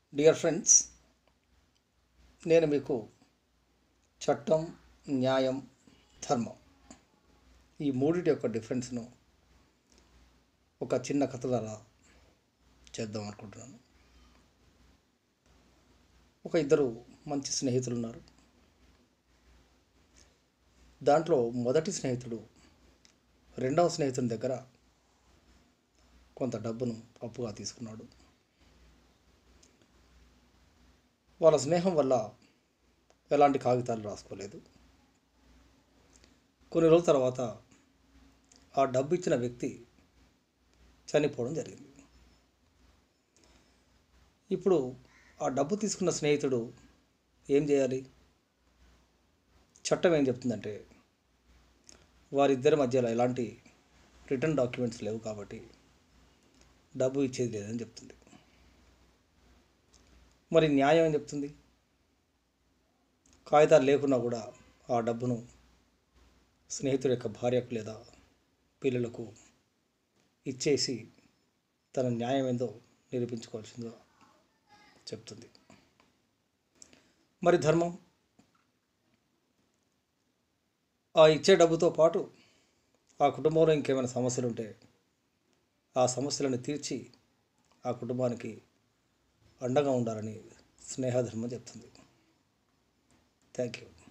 dear friends నేను మీకు చట్టం న్యాయం ధర్మం ఈ మూడిటి యొక్క డిఫరెన్స్ను ఒక చిన్న కథ ద్వారా చేద్దాం అనుకుంటున్నాను ఒక ఇద్దరు మంచి స్నేహితులు ఉన్నారు దాంట్లో మొదటి స్నేహితుడు రెండవ స్నేహితుని దగ్గర కొంత డబ్బును అప్పుగా తీసుకున్నాడు వాళ్ళ స్నేహం వల్ల ఎలాంటి కాగితాలు రాసుకోలేదు కొన్ని రోజుల తర్వాత ఆ డబ్బు ఇచ్చిన వ్యక్తి చనిపోవడం జరిగింది ఇప్పుడు ఆ డబ్బు తీసుకున్న స్నేహితుడు ఏం చేయాలి చట్టం ఏం చెప్తుందంటే వారిద్దరి మధ్యలో ఎలాంటి రిటర్న్ డాక్యుమెంట్స్ లేవు కాబట్టి డబ్బు ఇచ్చేది లేదని చెప్తుంది మరి న్యాయం ఏం చెప్తుంది కాగితాలు లేకున్నా కూడా ఆ డబ్బును స్నేహితుడి యొక్క భార్యకు లేదా పిల్లలకు ఇచ్చేసి తన న్యాయం ఏందో నిరూపించుకోవాల్సిందో చెప్తుంది మరి ధర్మం ఆ ఇచ్చే డబ్బుతో పాటు ఆ కుటుంబంలో ఇంకేమైనా సమస్యలు ఉంటే ఆ సమస్యలను తీర్చి ఆ కుటుంబానికి అండగా ఉండాలని స్నేహధర్మం చెప్తుంది థ్యాంక్ యూ